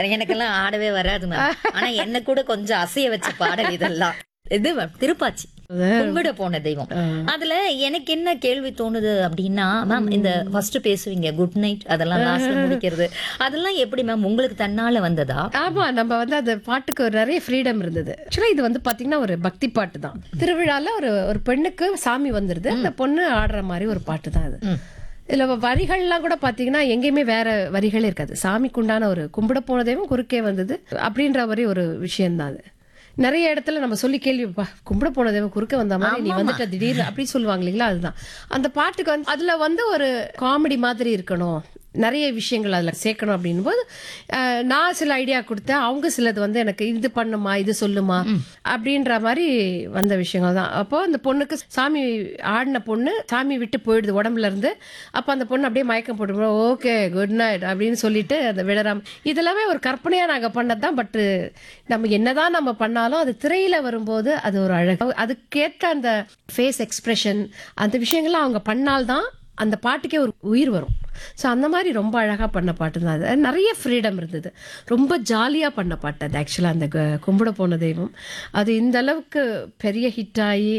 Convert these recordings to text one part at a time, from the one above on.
எனக்கெல்லாம் ஆடவே வராது மேம் ஆனா என்ன கூட கொஞ்சம் அசைய வச்ச பாடல் இதெல்லாம் இது மேம் திருப்பாச்சி கும்பிட போன தெய்வம் அதுல எனக்கு என்ன கேள்வி தோணுது அப்படின்னா மேம் இந்த ஃபர்ஸ்ட் பேசுவீங்க குட் நைட் அதெல்லாம் லாஸ்ட்ல முடிக்கிறது அதெல்லாம் எப்படி மேம் உங்களுக்கு தன்னால வந்ததா ஆமா நம்ம வந்து அந்த பாட்டுக்கு ஒரு நிறைய ஃப்ரீடம் இருந்தது ஆக்சுவலா இது வந்து பாத்தீங்கன்னா ஒரு பக்தி பாட்டு தான் திருவிழால ஒரு ஒரு பெண்ணுக்கு சாமி வந்துருது அந்த பொண்ணு ஆடுற மாதிரி ஒரு பாட்டு தான் அது இதுல வரிகள்லாம் கூட பாத்தீங்கன்னா எங்கேயுமே வேற வரிகளே இருக்காது சாமிக்கு உண்டான ஒரு கும்பிட போனதையும் குறுக்கே வந்தது அப்படின்ற மாதிரி ஒரு விஷயம் தான் அது நிறைய இடத்துல நம்ம சொல்லி கேள்வி "பா, கும்பிட போனதேவன் குறுக்க வந்த மாதிரி நீ வந்துட்ட திடீர்னு அப்படி சொல்லுவாங்க இல்லைங்களா அதுதான் அந்த பாட்டுக்கு வந்து அதுல வந்து ஒரு காமெடி மாதிரி இருக்கணும் நிறைய விஷயங்கள் அதில் சேர்க்கணும் அப்படின்னும் போது அஹ், நான் சில ஐடியா கொடுத்தேன் அவங்க சிலது வந்து எனக்கு இது பண்ணுமா இது சொல்லுமா அப்படின்ற மாதிரி வந்த விஷயங்கள் தான் அப்போ அந்த பொண்ணுக்கு சாமி ஆடின பொண்ணு சாமி விட்டு போயிடுது உடம்புல இருந்து அப்போ அந்த பொண்ணு அப்படியே மயக்கம் போட்டு ஓகே குட் நைட் அப்படின்னு சொல்லிட்டு அந்த விடறாம இதெல்லாமே ஒரு கற்பனையா நாங்க பண்ணது தான் பட் நம்ம என்னதான் நம்ம பண்ணாலும் அது திரையில வரும்போது அது ஒரு அழகு அதுக்கேற்ற அந்த ஃபேஸ் எக்ஸ்பிரஷன் அந்த விஷயங்கள்லாம் அவங்க பண்ணால்தான் அந்த பாட்டுக்கே ஒரு உயிர் வரும் ஸோ அந்த மாதிரி ரொம்ப அழகாக பண்ண பாட்டு தான் அது நிறைய ஃப்ரீடம் இருந்தது ரொம்ப ஜாலியாக பண்ண பாட்டு அது ஆக்சுவலாக அந்த க- கும்பிட போன தெய்வம் அது இந்த அளவுக்கு பெரிய ஹிட் ஆகி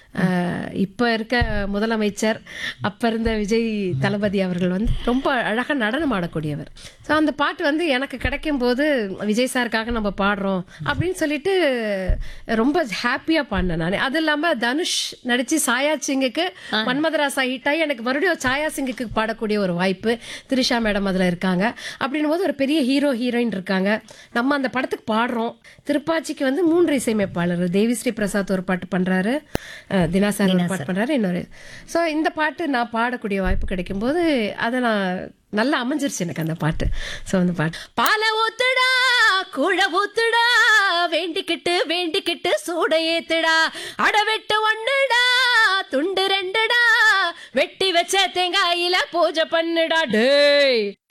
இப்போ இருக்க முதலமைச்சர் அப்போ இருந்த விஜய் தளபதி அவர்கள் வந்து ரொம்ப அழகாக நடனம் ஆடக்கூடியவர் ஸோ அந்த பாட்டு வந்து எனக்கு கிடைக்கும் போது விஜய் சாருக்காக நம்ம பாடுறோம் அப்படின்னு சொல்லிட்டு ரொம்ப ஹாப்பியாக பாடினேன் நான் அது இல்லாமல் தனுஷ் நடிச்சு சாயா சிங்குக்கு மன்மதராசா ஹிட் ஆகி எனக்கு மறுபடியும் சாயா சிங்குக்கு பாடக்கூடிய ஒரு வாய்ப்பு திரிஷா மேடம் அதில் இருக்காங்க அப்படின்னும் போது ஒரு பெரிய ஹீரோ ஹீரோயின் இருக்காங்க நம்ம அந்த படத்துக்கு பாடுறோம் திருப்பாச்சிக்கு வந்து மூன்று இசையமைப்பாளர் தேவிஸ்ரீ பிரசாத் ஒரு பாட்டு பண்றாரு அஹ், தினாசார் ஒரு பாட்டு பண்றாரு இன்னொரு ஸோ இந்த பாட்டு நான் பாடக்கூடிய வாய்ப்பு கிடைக்கும்போது அதை நான் நல்லா அமைஞ்சிருச்சு எனக்கு அந்த பாட்டு ஸோ அந்த பாட்டு பால ஊத்துடா குழ ஊத்துடா வேண்டிக்கிட்டு வேண்டிக்கிட்டு சூட ஏத்துடா அடவெட்டு ஒண்ணுடா துண்டு ரெண்டுடா வெட்டி வச்ச தேங்காயில பூஜை பண்ணுடா டேய்